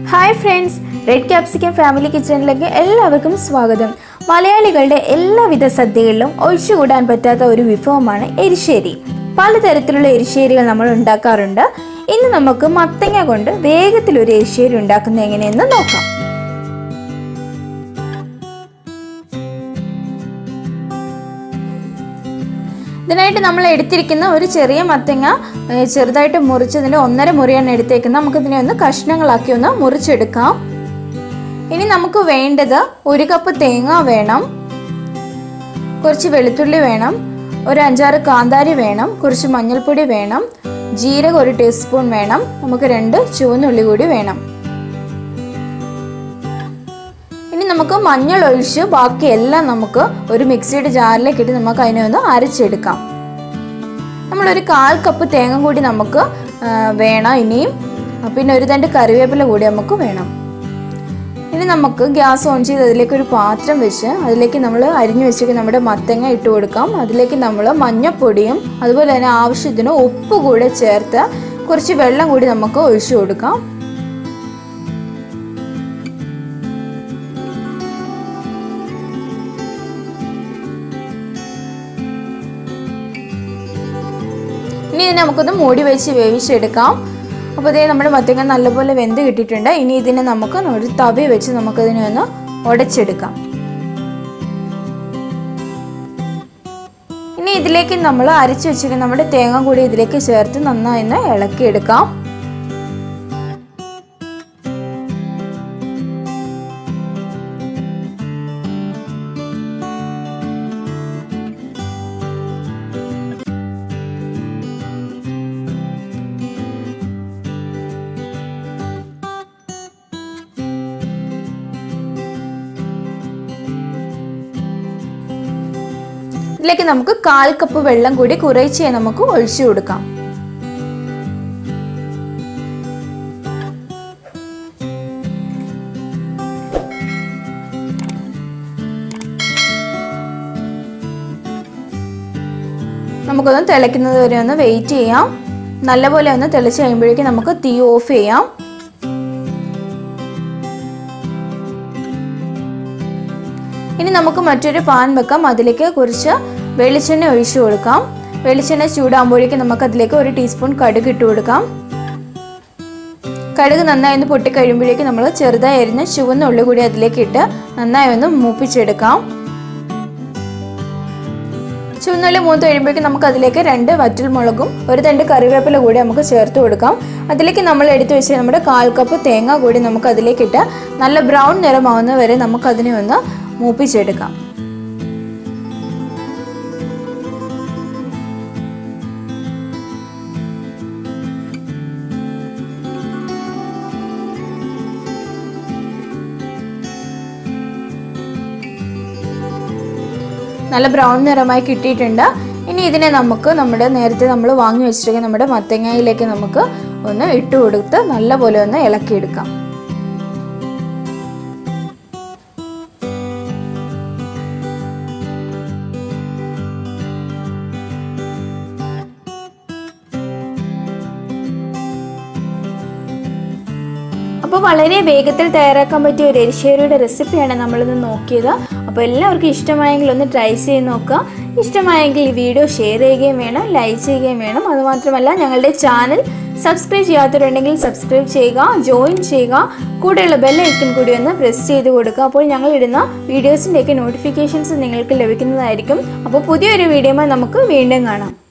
hi friends red capsicum family കിച്ചണിലേക്ക് എല്ലാവർക്കും സ്വാഗതം മലയാളികളുടെ എല്ലാവിധ സദ്യകളിലും ഒഴിച്ചുകൂടാൻ പറ്റാത്ത ഒരു വിഭവമാണ് എരിശ്ശേരി പലതരത്തിലുള്ള എരിശ്ശേരികൾ നമ്മൾ ഉണ്ടാക്കാറുണ്ട് ഇന്ന് നമുക്ക് മത്തങ്ങ കൊണ്ട് വേഗത്തിൽ ഒരു എരിശ്ശേരി ഉണ്ടാക്കുന്നത് എങ്ങനെയെന്ന് നോക്കാം ഇതിനായിട്ട് നമ്മൾ എടുത്തിരിക്കുന്ന ഒരു ചെറിയ മത്തങ്ങ ഏ, ചെറുതായിട്ട് മുറിച്ചതിൻ്റെ ഒന്നര മുറിയാണ് എടുത്തേക്കുന്നത് നമുക്കിതിനെ ഒന്ന് കഷ്ണങ്ങളാക്കി ഒന്ന് മുറിച്ചെടുക്കാം ഇനി നമുക്ക് വേണ്ടത് ഒരു കപ്പ് തേങ്ങ വേണം കുറച്ച് വെളുത്തുള്ളി വേണം ഒരു അഞ്ചാറ് കാന്താരി വേണം കുറച്ച് മഞ്ഞൾപ്പൊടി വേണം ജീരകം ഒരു ടീസ്പൂൺ വേണം നമുക്ക് രണ്ട് ചുവന്നുള്ളി കൂടി വേണം ഇനി നമുക്ക് മഞ്ഞൾ ഒഴിച്ച് ബാക്കിയെല്ലാം നമുക്ക് ഒരു മിക്സിയുടെ ജാറിലേക്ക് ഇട്ട് നമുക്ക് അതിനെ ഒന്ന് അരച്ചെടുക്കാം നമ്മളൊരു കാൽ കപ്പ് തേങ്ങ കൂടി നമുക്ക് ആ, വേണം ഇനിയും പിന്നെ ഒരു തണ്ട് കറിവേപ്പില കൂടി നമുക്ക് വേണം ഇനി നമുക്ക് ഗ്യാസ് ഓൺ ചെയ്ത് അതിലേക്ക് ഒരു പാത്രം വെച്ച് അതിലേക്ക് നമ്മൾ അരിഞ്ഞു വെച്ചിരിക്കുന്ന നമ്മുടെ മത്തങ്ങ ഇട്ട് കൊടുക്കാം അതിലേക്ക് നമ്മൾ മഞ്ഞപ്പൊടിയും അതുപോലെ തന്നെ ആവശ്യത്തിന് ഉപ്പ് കൂടെ ചേർത്ത് കുറച്ച് വെള്ളം കൂടി നമുക്ക് ഒഴിച്ചു കൊടുക്കാം ഇനി ഇതിനെ നമുക്കൊന്ന് മൂടി വെച്ച് വേവിച്ചെടുക്കാം അപ്പോൾ ഇതേ നമ്മുടെ മത്തങ്ങ നല്ലപോലെ വെന്ത് കിട്ടിയിട്ടുണ്ട് ഇനി ഇതിനെ നമുക്ക് ഒരു തവി വെച്ച് നമുക്കതിനെ ഒന്ന് ഉടച്ചെടുക്കാം ഇനി ഇതിലേക്ക് നമ്മൾ അരച്ച് വെച്ചിരിക്കുന്ന നമ്മുടെ തേങ്ങ കൂടി ഇതിലേക്ക് ചേർത്ത് നന്നായി ഒന്ന് ഇളക്കിയെടുക്കാം ഇതിലേക്ക് നമുക്ക് കാൽ കപ്പ് വെള്ളം കൂടി കുറേശ്ശെ നമുക്ക് ഒഴിച്ചു കൊടുക്കാം നമുക്കൊന്ന് തിളയ്ക്കുന്നത് വരെ ഒന്ന് വെയിറ്റ് ചെയ്യാം നല്ലപോലെ ഒന്ന് തിളച്ച് കഴിയുമ്പോഴേക്കും നമുക്ക് തീ ഓഫ് ചെയ്യാം ഇനി നമുക്ക് മറ്റൊരു പാൻ വെക്കാം അതിലേക്ക് കുറച്ച് വെളിച്ചെണ്ണ ഒഴിച്ചു കൊടുക്കാം വെളിച്ചെണ്ണ ചൂടാകുമ്പോഴേക്കും നമുക്ക് അതിലേക്ക് ഒരു ടീസ്പൂൺ കടുക് ഇട്ട് കൊടുക്കാം കടുക് നന്നായി ഒന്ന് പൊട്ടിക്കഴിയുമ്പോഴേക്കും നമ്മൾ ചെറുതായി അരിഞ്ഞ ചുവന്ന ഉള്ളി കൂടി അതിലേക്ക് ഇട്ട് നന്നായി ഒന്ന് മൂപ്പിച്ചെടുക്കാം ചുവന്നുള്ളി മൂത്ത് കഴിയുമ്പോഴേക്കും നമുക്ക് അതിലേക്ക് രണ്ട് വറ്റൽ മുളകും ഒരു തണ്ട് കറിവേപ്പില കൂടി നമുക്ക് ചേർത്ത് കൊടുക്കാം അതിലേക്ക് നമ്മൾ എടുത്തു വെച്ച നമ്മുടെ കാൽ കപ്പ് തേങ്ങ കൂടി നമുക്ക് അതിലേക്ക് ഇട്ട് നല്ല ബ്രൗൺ നിറമാവുന്ന വരെ നമുക്കതിനെ ഒന്ന് മൂപ്പിച്ചെടുക്കാം നല്ല ബ്രൗൺ നിറമായി കിട്ടിയിട്ടുണ്ട് ഇനി ഇതിനെ നമുക്ക് നമ്മുടെ നേരത്തെ നമ്മൾ വാങ്ങി വെച്ചിരിക്കുന്ന നമ്മുടെ മത്തങ്ങയിലേക്ക് നമുക്ക് ഒന്ന് ഇട്ട് കൊടുത്ത് നല്ലപോലെ ഒന്ന് ഇളക്കിയെടുക്കാം അപ്പോൾ വളരെ വേഗത്തിൽ തയ്യാറാക്കാൻ പറ്റിയ ഒരു എരിശ്ശേരിയുടെ റെസിപ്പിയാണ് നമ്മളിന്ന് നോക്കിയത് അപ്പോൾ എല്ലാവർക്കും ഇഷ്ടമായെങ്കിൽ ഒന്ന് ട്രൈ ചെയ്ത് നോക്കുക ഇഷ്ടമായെങ്കിൽ ഈ വീഡിയോ ഷെയർ ചെയ്യുകയും വേണം ലൈക്ക് ചെയ്യുകയും വേണം അതുമാത്രമല്ല ഞങ്ങളുടെ ചാനൽ സബ്സ്ക്രൈബ് ചെയ്യാത്തവരുണ്ടെങ്കിൽ സബ്സ്ക്രൈബ് ചെയ്യുക ജോയിൻ ചെയ്യുക കൂടെയുള്ള ബെൽ ഐക്കൺ കൂടി ഒന്ന് പ്രസ് ചെയ്ത് കൊടുക്കുക അപ്പോൾ ഞങ്ങൾ ഇടുന്ന വീഡിയോസിൻ്റെയൊക്കെ നോട്ടിഫിക്കേഷൻസ് നിങ്ങൾക്ക് ലഭിക്കുന്നതായിരിക്കും അപ്പോൾ പുതിയൊരു വീഡിയോയുമായി നമുക്ക് വീണ്ടും കാണാം